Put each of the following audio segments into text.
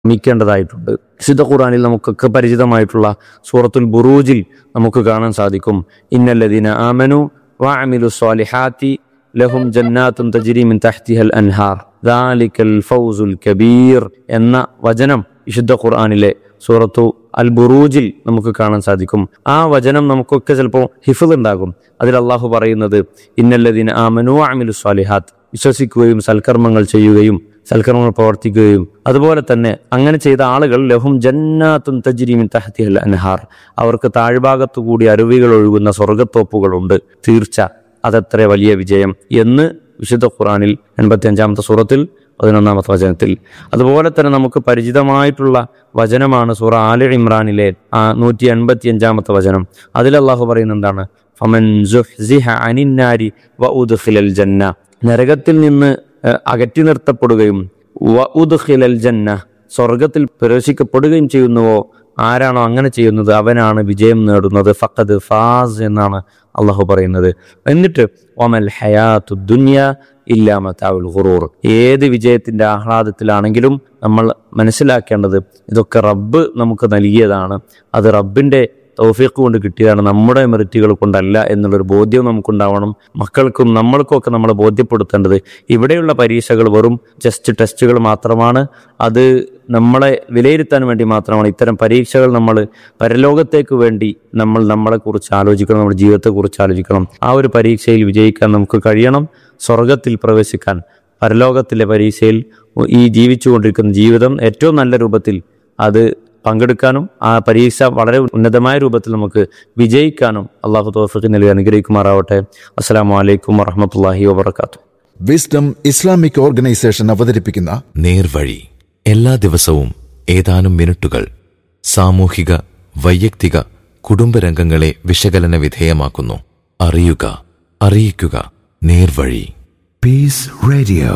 ശ്രമിക്കേണ്ടതായിട്ടുണ്ട് വിശുദ്ധ ഖുറാനിൽ നമുക്കൊക്കെ പരിചിതമായിട്ടുള്ള സൂറത്തുൽ ബുറൂജിൽ നമുക്ക് കാണാൻ സാധിക്കും ഇന്നല്ലദീന ആമനു വഅമിലു സ്വാലിഹാത്തി ലഹും ജന്നാത്തും തജ്രി മിൻ തഹ്തിഹൽ അൻഹാർ ദാലിക്കൽ ഫൗസുൽ കബീർ എന്ന വചനം വിശുദ്ധ ഖുർആനിലെ സൂറത്തു അൽ ബുറൂജിൽ നമുക്ക് കാണാൻ സാധിക്കും ആ വചനം നമുക്കൊക്കെ ചിലപ്പോൾ ഹിഫിൽ ഉണ്ടാകും അതിൽ അള്ളാഹു പറയുന്നത് ഇന്നല്ലദീന ആമനു അമിലു സ്വാലിഹാത്ത് വിശ്വസിക്കുകയും സൽക്കർമ്മങ്ങൾ ചെയ്യുകയും സൽക്കർമ്മങ്ങൾ പ്രവർത്തിക്കുകയും അതുപോലെ തന്നെ അങ്ങനെ ചെയ്ത ആളുകൾ ലഹും ജന്നാത്തും തജ്രീമിൻ തഹത്തിഹൽ അൻഹാർ അവർക്ക് താഴ്ഭാഗത്തു കൂടി അരുവികൾ ഒഴുകുന്ന സ്വർഗത്തോപ്പുകളുണ്ട് തീർച്ച അതത്ര വലിയ വിജയം എന്ന് വിശുദ്ധ ഖുറാനിൽ എൺപത്തി അഞ്ചാമത്തെ സൂറത്തിൽ പതിനൊന്നാമത്തെ വചനത്തിൽ അതുപോലെ തന്നെ നമുക്ക് പരിചിതമായിട്ടുള്ള വചനമാണ് സൂറ ആല ഇമ്രാനിലെ ആ നൂറ്റി എൺപത്തി അഞ്ചാമത്തെ വചനം അതിൽ അള്ളാഹു പറയുന്നത് എന്താണ് ഫമൻ സുഹ്സിഹ അനിന്നാരി വ ഉദ്ഖിലൽ ജന്ന നരകത്തിൽ നിന്ന് ഏഹ്, അകറ്റി നിർത്തപ്പെടുകയും വ ഉദ്ഖിലൽ ജന്ന സ്വർഗത്തിൽ പ്രവേശിക്കപ്പെടുകയും ചെയ്യുന്നുവോ ആരാണോ അങ്ങനെ ചെയ്യുന്നത് അവനാണ് വിജയം നേടുന്നത് ഫഖദ് ഫാസ് എന്നാണ് അള്ളാഹു പറയുന്നത് എന്നിട്ട് ഒമൽ ഹയാത്തു ദുന്യ ഇല്ലാ മതാവുൽ ഖുറൂർ ഏത് വിജയത്തിന്റെ ആഹ്ലാദത്തിലാണെങ്കിലും നമ്മൾ മനസ്സിലാക്കേണ്ടത് ഇതൊക്കെ റബ്ബ് നമുക്ക് നൽകിയതാണ് അത് റബ്ബിന്റെ തൗഫീഖ് കൊണ്ട് കിട്ടിയതാണ് നമ്മുടെ മെറിറ്റുകൾ കൊണ്ടല്ല എന്നുള്ളൊരു ബോധ്യം നമുക്കുണ്ടാവണം മക്കൾക്കും നമ്മൾക്കും ഒക്കെ നമ്മൾ ബോധ്യപ്പെടുത്തേണ്ടത് ഇവിടെയുള്ള പരീക്ഷകൾ വെറും ജസ്റ്റ് ടെസ്റ്റുകൾ മാത്രമാണ് അത് നമ്മളെ വിലയിരുത്താൻ വേണ്ടി മാത്രമാണ് ഇത്തരം പരീക്ഷകൾ നമ്മൾ പരലോകത്തേക്ക് വേണ്ടി നമ്മൾ നമ്മളെക്കുറിച്ച് ആലോചിക്കണം നമ്മുടെ ജീവിതത്തെക്കുറിച്ച് ആലോചിക്കണം ആ ഒരു പരീക്ഷയിൽ വിജയിക്കാൻ നമുക്ക് കഴിയണം സ്വർഗത്തിൽ പ്രവേശിക്കാൻ പരലോകത്തിലെ പരീക്ഷയിൽ ഈ ജീവിച്ചുകൊണ്ടിരിക്കുന്ന ജീവിതം ഏറ്റവും നല്ല രൂപത്തിൽ അത് പങ്കെടുക്കാനും ആ പരീക്ഷ വളരെ ഉന്നതമായ രൂപത്തിൽ നമുക്ക് വിജയിക്കാനും അള്ളാഹു തോഫിക്ക് നൽകി അനുഗ്രഹിക്കുമാറാവട്ടെ അസ്സാം വലൈക്കും വറഹമത്തല്ലാഹി വാബർക്കാത്തു വിസ്ഡം ഇസ്ലാമിക് ഓർഗനൈസേഷൻ അവതരിപ്പിക്കുന്ന നേർവഴി എല്ലാ ദിവസവും ഏതാനും മിനിറ്റുകൾ സാമൂഹിക വൈയക്തിക കുടുംബരംഗങ്ങളെ വിശകലന വിധേയമാക്കുന്നു അറിയുക അറിയിക്കുക നേർവഴി Peace Radio.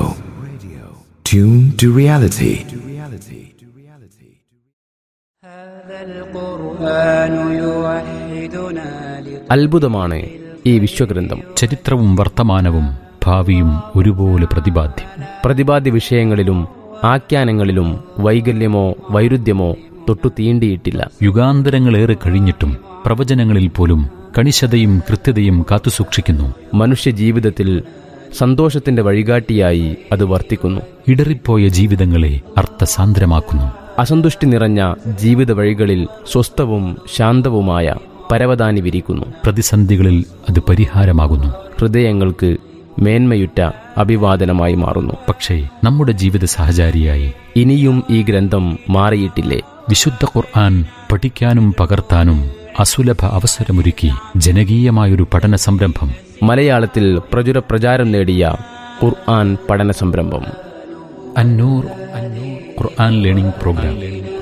Tune to reality. هذا القرآن يوحدنا അത്ഭുതമാണ് ഈ വിശ്വഗ്രന്ഥം ചരിത്രവും വർത്തമാനവും ഭാവിയും ഒരുപോലെ പ്രതിപാദ്യം പ്രതിപാദ്യ വിഷയങ്ങളിലും ആഖ്യാനങ്ങളിലും വൈകല്യമോ വൈരുദ്ധ്യമോ തൊട്ടു തീണ്ടിയിട്ടില്ല യുഗാന്തരങ്ങളേറെ കഴിഞ്ഞിട്ടും പ്രവചനങ്ങളിൽ പോലും കണിശതയും കൃത്യതയും കാത്തുസൂക്ഷിക്കുന്നു മനുഷ്യ ജീവിതത്തിൽ സന്തോഷത്തിന്റെ വഴികാട്ടിയായി അത് വർത്തിക്കുന്നു ഇടറിപ്പോയ ജീവിതങ്ങളെ അർത്ഥസാന്ദ്രമാക്കുന്നു അസന്തുഷ്ടി നിറഞ്ഞ ജീവിത വഴികളിൽ സ്വസ്ഥവും ശാന്തവുമായ പരവതാനി വിരിക്കുന്നു പ്രതിസന്ധികളിൽ അത് പരിഹാരമാകുന്നു ഹൃദയങ്ങൾക്ക് മേന്മയുറ്റ അഭിവാദനമായി മാറുന്നു പക്ഷേ നമ്മുടെ ജീവിത സഹചാരിയായി ഇനിയും ഈ ഗ്രന്ഥം മാറിയിട്ടില്ലേ വിശുദ്ധ ഖുർആൻ പഠിക്കാനും പകർത്താനും അസുലഭ അവസരമൊരുക്കി ജനകീയമായൊരു പഠന സംരംഭം മലയാളത്തിൽ പ്രചുര പ്രചാരം നേടിയ ഖുർആൻ പഠന സംരംഭം അന്നൂർ അന്നൂർ ഖുർആൻ ലേണിംഗ് പ്രോഗ്രാം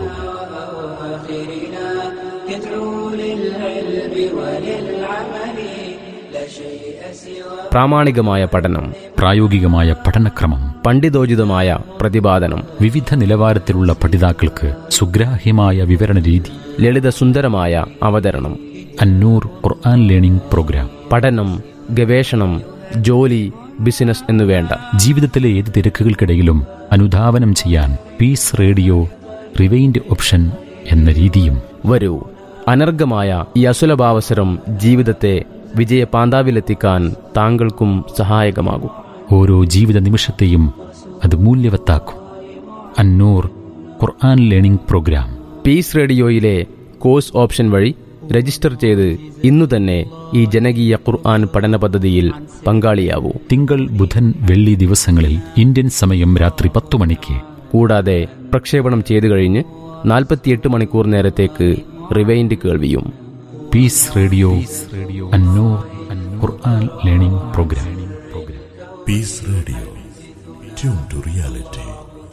പ്രാമാണികമായ പഠനം പ്രായോഗികമായ പഠനക്രമം പണ്ഡിതോചിതമായ പ്രതിപാദനം വിവിധ നിലവാരത്തിലുള്ള പഠിതാക്കൾക്ക് സുഗ്രാഹ്യമായ വിവരണ രീതി ലളിതസുന്ദരമായ അവതരണം അന്നൂർ ഖുർആൻ ലേണിംഗ് പ്രോഗ്രാം പഠനം ഗവേഷണം ജോലി ബിസിനസ് എന്നുവേണ്ട ജീവിതത്തിലെ ഏത് തിരക്കുകൾക്കിടയിലും അനുധാവനം ചെയ്യാൻ പീസ് റേഡിയോ റിവൈൻഡ് ഓപ്ഷൻ എന്ന രീതിയും വരൂ അനർഘമായ ഈ അസുലഭാവസരം ജീവിതത്തെ വിജയപാന്താവിലെത്തിക്കാൻ താങ്കൾക്കും സഹായകമാകും ഓരോ ജീവിത നിമിഷത്തെയും അത് മൂല്യവത്താക്കും Annoor Quran learning program peace റേഡിയോയിലെ കോഴ്സ് ഓപ്ഷൻ വഴി രജിസ്റ്റർ ചെയ്ത് ഇന്നു തന്നെ ഈ ജനകീയ ഖുർആൻ പഠന പദ്ധതിയിൽ പങ്കാളിയാവൂ തിങ്കൾ ബുധൻ വെള്ളി ദിവസങ്ങളിൽ ഇന്ത്യൻ സമയം രാത്രി പത്തു മണിക്ക് കൂടാതെ പ്രക്ഷേപണം ചെയ്തു കഴിഞ്ഞ് നാൽപ്പത്തിയെട്ട് മണിക്കൂർ നേരത്തേക്ക് റിവൈൻഡ് കേൾവിയും peace radio Annoor Quran learning program Peace Radio. Tune to reality.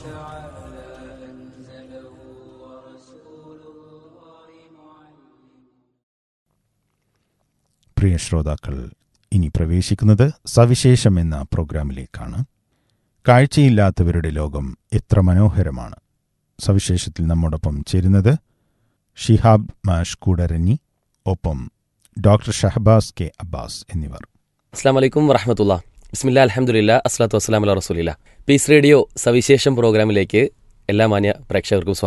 പ്രിയ ശ്രോതാക്കൾ ഇനി പ്രവേശിക്കുന്നത് സവിശേഷം എന്ന പ്രോഗ്രാമിലേക്കാണ് കാഴ്ചയില്ലാത്തവരുടെ ലോകം എത്ര മനോഹരമാണ് സവിശേഷത്തിൽ നമ്മോടൊപ്പം ചേരുന്നത് ഷിഹാബ് മാഷ് കൂടരഞ്ഞി ഒപ്പം ഡോക്ടർ ഷഹബാസ് കെ അബ്ബാസ് എന്നിവർ അസ്സാം വലൈക്കും വറഹമത്തുള്ള ബിസ്മില്ല അലഹമുല്ല അസ്ലാത്തു വസ്സലാം അല്ല റസൂലില്ല പീസ് റേഡിയോ സവിശേഷം പ്രോഗ്രാമിലേക്ക് എല്ലാ മാന്യ പ്രേക്ഷകർക്കും സ്വാഗതം